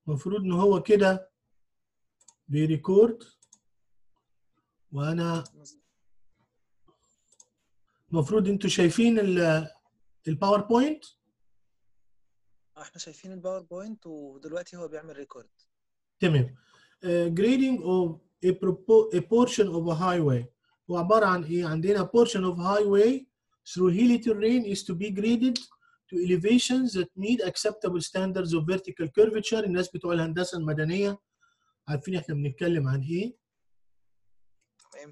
المفروض ان هو كده بيريكورد وانا المفروض انتوا شايفين ال- الباوربوينت احنا شايفين الباوربوينت ودلوقتي هو بيعمل ريكورد تمام uh, grading of a, propo- a portion of a highway هو عبارة عن ايه عندنا portion of highway through hilly terrain is to be graded to elevations that meet acceptable standards of vertical curvature الناس بتوع الهندسة المدنية عارفين احنا بنتكلم عن ايه تمام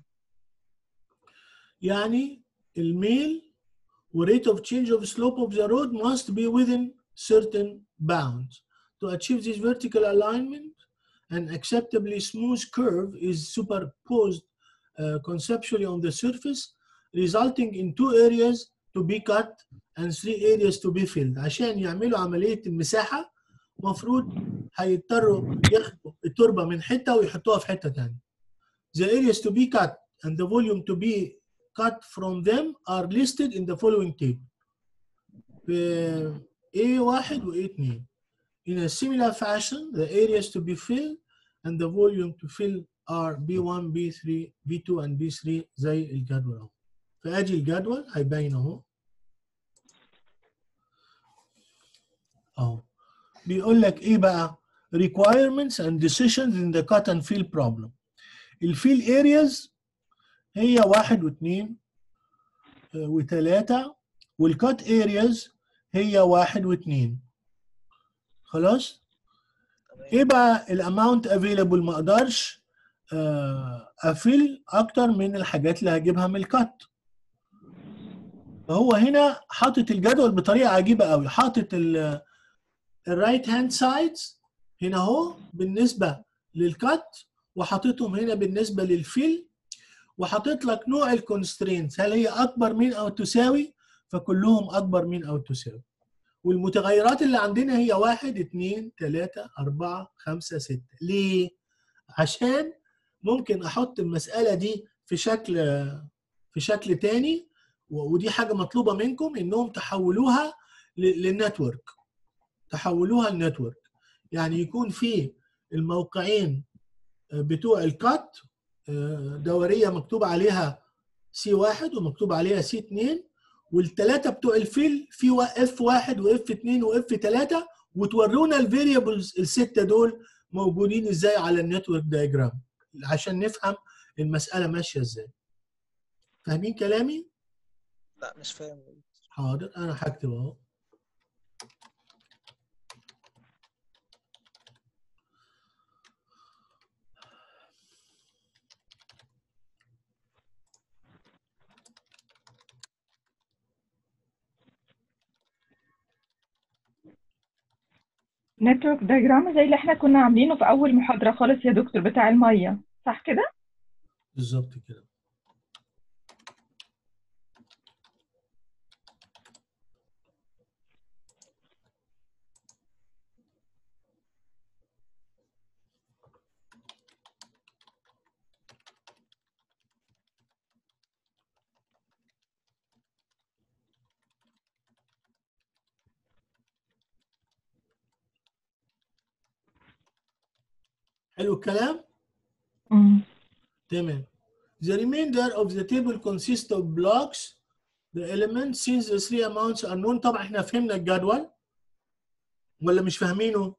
يعني الميل و rate of change of slope of the road must be within certain bounds. To achieve this vertical alignment, an acceptably smooth curve is superposed uh, conceptually on the surface, resulting in two areas to be cut and three areas to be filled. عشان يعملوا عملية المساحة مفروض هيضطروا ياخدوا التربة من حتة ويحطوها في حتة تانية. The areas to be cut and the volume to be cut from them are listed in the following table. في A1 و A2. In a similar fashion, the areas to be filled and the volume to fill are B1, B3, B2 and B3 زي الجدول اهو. فادي الجدول هيبين اهو. اهو. بيقول لك ايه بقى؟ requirements and decisions in the cut and fill problem. الفيل areas هي واحد واثنين آه، وثلاثة والكات ارياز هي واحد واثنين خلاص ايه تمام بقى الاماونت افيلابل ما اقدرش آه، افل اكتر من الحاجات اللي هجيبها من الكات فهو هنا حاطط الجدول بطريقه عجيبه قوي حاطط الرايت هاند سايدز هنا اهو بالنسبه للكات وحاططهم هنا بالنسبه للفيل وحاطط لك نوع الكونسترينتس هل هي اكبر من او تساوي فكلهم اكبر من او تساوي والمتغيرات اللي عندنا هي واحد اتنين تلاتة أربعة خمسة ستة ليه؟ عشان ممكن أحط المسألة دي في شكل في شكل تاني و- ودي حاجة مطلوبة منكم إنهم تحولوها ل- للنتورك تحولوها لنتورك يعني يكون في الموقعين بتوع الكات آه، دوريه مكتوب عليها سي واحد ومكتوب عليها سي 2 والثلاثه بتوع الفيل في اف واحد واف 2 واف 3 وتورونا الفاريبلز السته دول موجودين ازاي على النتورك دايجرام عشان نفهم المساله ماشيه ازاي فاهمين كلامي؟ لا مش فاهم حاضر انا هكتب اهو نتورك دايجرام زي اللي احنا كنا عاملينه في اول محاضرة خالص يا دكتور بتاع المية صح كده؟ بالظبط كده حلو الكلام؟ امم تمام. The remainder of the table consists of blocks. The elements since the three amounts are known. طبعا احنا فهمنا الجدول ولا مش فاهمينه؟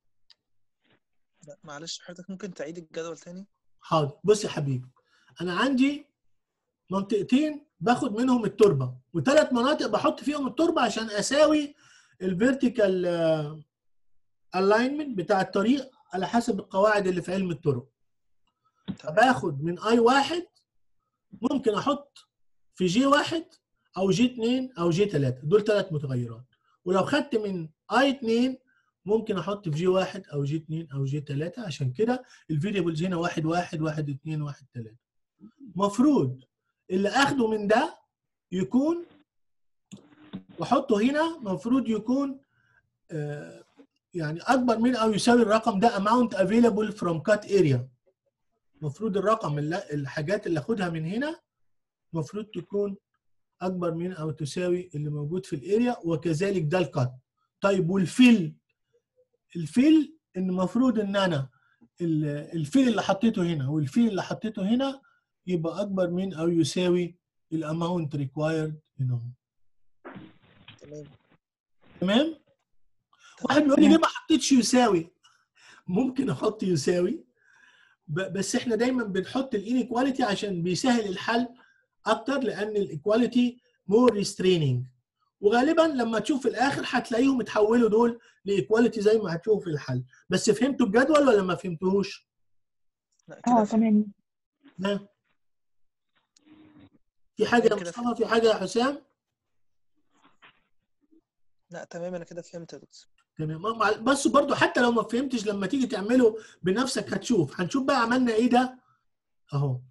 لا معلش حضرتك ممكن تعيد الجدول تاني حاضر بص يا حبيبي انا عندي منطقتين باخد منهم التربه وثلاث مناطق بحط فيهم التربه عشان اساوي الفيرتيكال الاينمنت بتاع الطريق على حسب القواعد اللي في علم الطرق تمام باخد من اي واحد ممكن احط في جي واحد او جي 2 او جي 3 دول ثلاث متغيرات ولو خدت من اي 2 ممكن احط في جي واحد او جي 2 او جي 3 عشان كده الفيريبلز هنا واحد واحد واحد 2 واحد 3 مفروض اللي اخده من ده يكون واحطه هنا مفروض يكون آه، يعني اكبر من او يساوي الرقم ده amount available from cut area المفروض الرقم اللي الحاجات اللي اخدها من هنا المفروض تكون اكبر من او تساوي اللي موجود في الاريا وكذلك ده الكات طيب والفيل الفيل ان المفروض ان انا ال- الفيل اللي حطيته هنا والفيل اللي حطيته هنا يبقى اكبر من او يساوي الاماونت ريكوايرد هنا تمام تمام واحد بيقول لي ليه ما حطيتش يساوي ممكن احط يساوي ب- بس احنا دايما بنحط الانيكواليتي عشان بيسهل الحل اكتر لان الايكواليتي مور ريستريننج وغالبا لما تشوف في الاخر هتلاقيهم اتحولوا دول لايكواليتي زي ما هتشوفوا في الحل بس فهمتوا الجدول ولا ما فهمتوهوش؟ لا اه كده فهمت. تمام ها؟ في حاجه يا كده مصطفى في حاجه يا حسام؟ لا تمام انا كده فهمت يا دكتور تمام آه، مع- بس برضو حتى لو ما فهمتش لما تيجي تعمله بنفسك هتشوف هنشوف بقى عملنا ايه ده اهو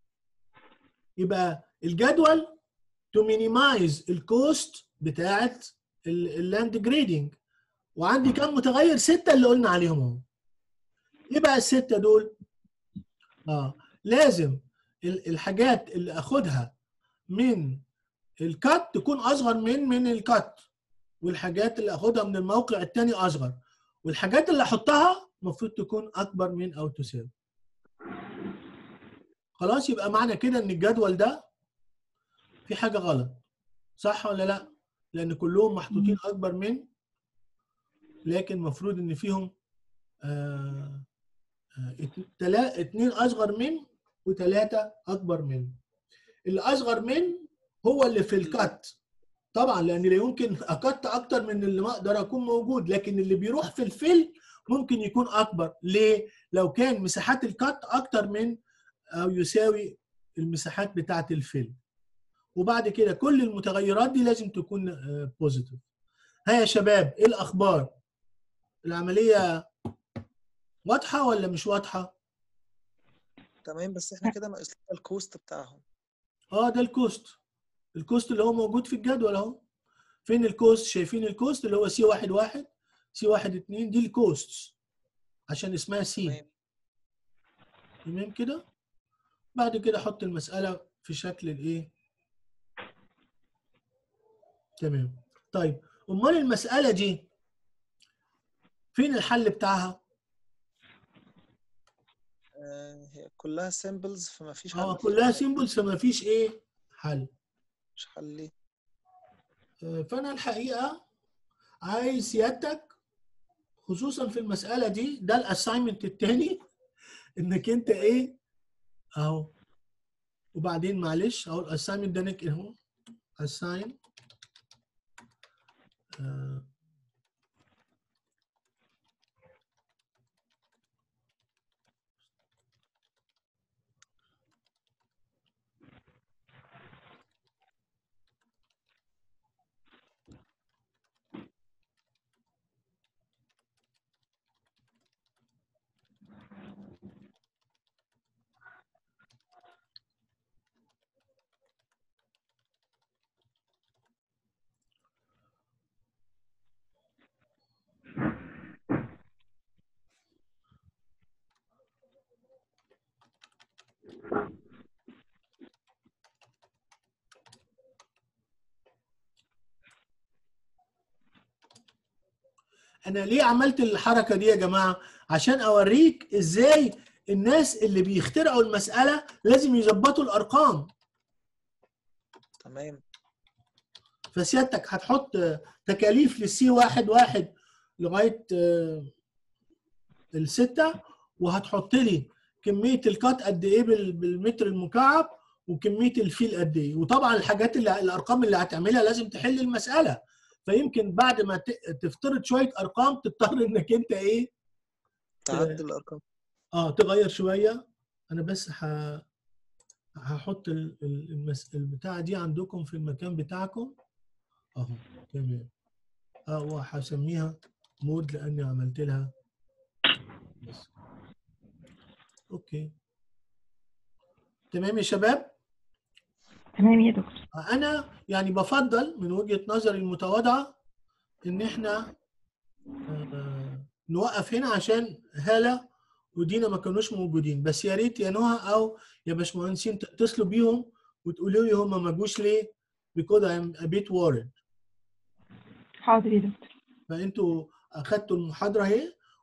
يبقى الجدول تو مينيمايز الكوست بتاعت اللاند جريدنج وعندي كام متغير ستة اللي قلنا عليهم اهو ايه بقى الستة دول اه لازم ال- الحاجات اللي اخدها من الكات تكون اصغر من من الكات والحاجات اللي اخدها من الموقع التاني اصغر والحاجات اللي احطها المفروض تكون اكبر من او تساوي خلاص يبقى معنى كده ان الجدول ده في حاجه غلط صح ولا لا لان كلهم محطوطين اكبر من لكن المفروض ان فيهم آه آه ات- تلا- اتنين اصغر من وثلاثه اكبر من اللي اصغر من هو اللي في الكات طبعا لان لا يمكن اكت اكتر من اللي ما اقدر اكون موجود لكن اللي بيروح في الفيل ممكن يكون اكبر ليه لو كان مساحات الكات اكتر من او يساوي المساحات بتاعه الفيل وبعد كده كل المتغيرات دي لازم تكون بوزيتيف ها يا شباب ايه الاخبار العمليه واضحه ولا مش واضحه تمام بس احنا كده ناقص لنا الكوست بتاعهم اه ده الكوست الكوست اللي هو موجود في الجدول اهو فين الكوست شايفين الكوست اللي هو سي واحد واحد سي واحد اتنين دي الكوست عشان اسمها سي تمام تمام كده بعد كده احط المسألة في شكل الايه تمام طيب امال المسألة دي فين الحل بتاعها آه هي كلها سيمبلز فما فيش اه حل كلها سيمبلز فما فيش ايه حل مش حل ليه آه، فانا الحقيقة عايز سيادتك خصوصا في المسألة دي ده الاساينمنت التاني انك انت ايه اهو وبعدين معلش اهو الاساينمنت ده نك اهو assign آه، انا ليه عملت الحركه دي يا جماعه عشان اوريك ازاي الناس اللي بيخترعوا المساله لازم يظبطوا الارقام تمام فسيادتك هتحط تكاليف للسي واحد واحد لغايه آه، الستة وهتحط لي كميه الكات قد ايه بال- بالمتر المكعب وكميه الفيل قد ايه وطبعا الحاجات اللي الارقام اللي هتعملها لازم تحل المساله فيمكن بعد ما ت- تفترض شويه ارقام تضطر انك انت ايه تعدل الارقام اه تغير شويه انا بس ه... هحط ال- ال- المس... البتاعه دي عندكم في المكان بتاعكم اهو تمام اه وهسميها مود لاني عملت لها بس. اوكي تمام يا شباب تمام يا دكتور انا يعني بفضل من وجهة نظري المتواضعة ان احنا آه، نوقف هنا عشان هالة ودينا ما كانوش موجودين بس يا ريت يا نهى او يا باشمهندسين تتصلوا بيهم وتقولوا لي هم ما جوش ليه because I'm a bit worried حاضر يا دكتور فانتوا اخدتوا المحاضرة اهي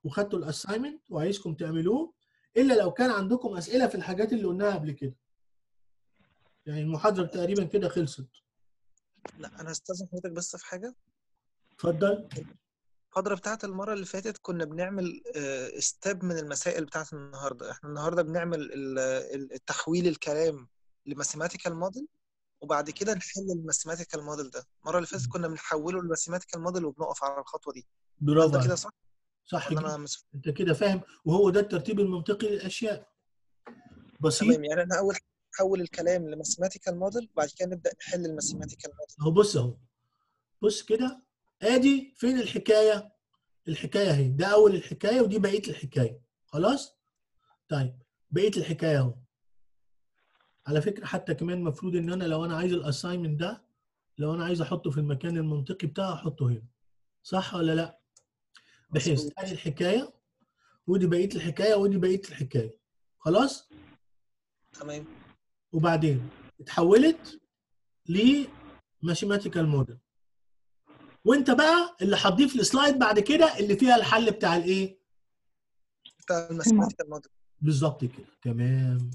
وخدتوا الاساينمنت وعايزكم تعملوه الا لو كان عندكم اسئله في الحاجات اللي قلناها قبل كده يعني المحاضره تقريبا كده خلصت لا انا هستاذن حضرتك بس في حاجه اتفضل المحاضره بتاعت المره اللي فاتت كنا بنعمل ستيب من المسائل بتاعت النهارده احنا النهارده بنعمل ال- ال- التحويل الكلام لماثيماتيكال موديل وبعد كده نحل الماثيماتيكال موديل ده المره اللي فاتت كنا بنحوله لماثيماتيكال موديل وبنقف على الخطوه دي هل برافو ده كده عليك صح صح ولا كده انا مس... انت كده فاهم وهو ده الترتيب المنطقي للاشياء بسيط تمام يعني احنا اول حاجة نحول الكلام لماثيماتيكال موديل وبعد كده نبدا نحل الماثيماتيكال موديل اهو بص اهو بص كده ادي فين الحكايه الحكايه اهي ده اول الحكايه ودي بقيه الحكايه خلاص طيب بقيه الحكايه اهو على فكره حتى كمان المفروض ان انا لو انا عايز الاساينمنت ده لو انا عايز احطه في المكان المنطقي بتاعه احطه هنا صح ولا لا بحيث مظبوط. ادي الحكايه ودي بقيه الحكايه ودي بقيه الحكايه خلاص تمام وبعدين اتحولت لماثيماتيكال موديل وانت بقى اللي هتضيف السلايد بعد كده اللي فيها الحل بتاع الايه بتاع الماثيماتيكال موديل بالظبط كده تمام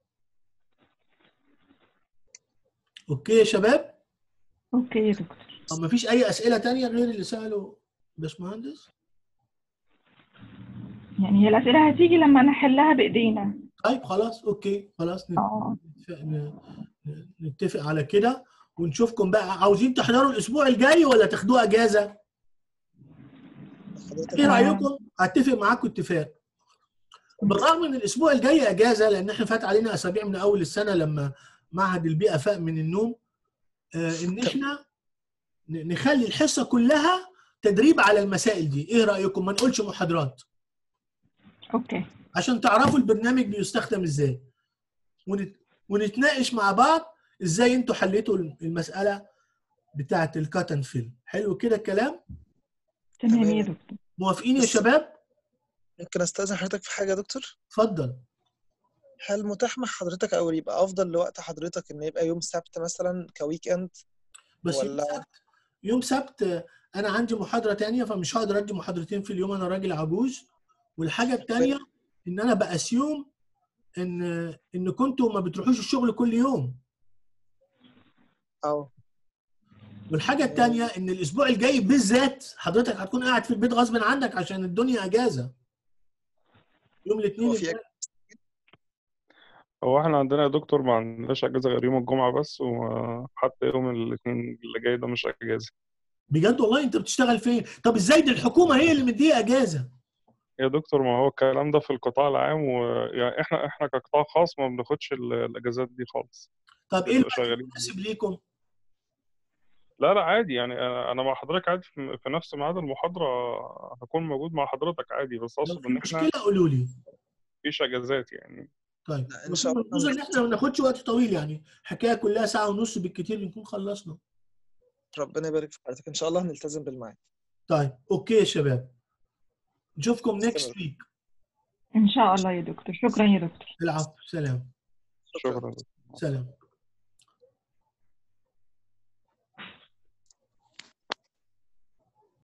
اوكي يا شباب اوكي يا دكتور طب مفيش اي اسئله تانية غير اللي ساله باشمهندس يعني هي الاسئله هتيجي لما نحلها بايدينا طيب خلاص اوكي خلاص نت- اه نتفق- ن- نتفق على كده ونشوفكم بقى عاوزين تحضروا الاسبوع الجاي ولا تاخدوه اجازه حضرتك ايه رايكم هتفق معاكم اتفاق بالرغم ان الاسبوع الجاي اجازه لان احنا فات علينا اسابيع من اول السنه لما معهد البيئه فاق من النوم آه ان احنا ن- نخلي الحصه كلها تدريب على المسائل دي ايه رايكم ما نقولش محاضرات اوكي عشان تعرفوا البرنامج بيستخدم ازاي ونت... ونتناقش مع بعض ازاي انتوا حليتوا المساله بتاعه الكاتن فيل حلو كده الكلام تمام تمام. يا دكتور موافقين يا بس- شباب ممكن استاذن حضرتك في حاجه يا دكتور اتفضل هل متاح مع حضرتك او يبقى افضل لوقت حضرتك ان يبقى يوم سبت مثلا كويك اند بس يوم ولا- سبت يوم سبت آه، انا عندي محاضره تانية فمش هقدر ادي محاضرتين في اليوم انا راجل عجوز والحاجه التانية ان انا باسيوم ان ان كنتوا ما بتروحوش الشغل كل يوم اه والحاجه التانية ان الاسبوع الجاي بالذات حضرتك هتكون قاعد في البيت غصب عنك عشان الدنيا اجازه يوم الاثنين هو في الجاي. هو احنا عندنا يا دكتور ما عندناش اجازه غير يوم الجمعه بس وحتى يوم الاثنين اللي جاي ده مش اجازه بجد والله انت بتشتغل فين طب ازاي دي الحكومه هي اللي مديه اجازه يا دكتور ما هو الكلام ده في القطاع العام ويعني احنا احنا كقطاع خاص ما بناخدش ال- الاجازات دي خالص طب ايه بنبقى الوقت شغالين المناسب ليكم لا لا عادي يعني انا أنا مع حضرتك عادي في في نفس ميعاد المحاضره هكون موجود مع حضرتك عادي بس لو اقصد في ان احنا مشكله قولوا لي مفيش اجازات يعني طيب لا، إن بس شاء الله. الملحوظه ان احنا ما بناخدش وقت طويل يعني حكايه كلها ساعه ونص بالكتير نكون خلصنا ربنا يبارك في حضرتك ان شاء الله هنلتزم بالميعاد طيب اوكي يا شباب نشوفكم نيكست ويك ان شاء الله يا دكتور شكرا يا دكتور العفو سلام شكرا سلام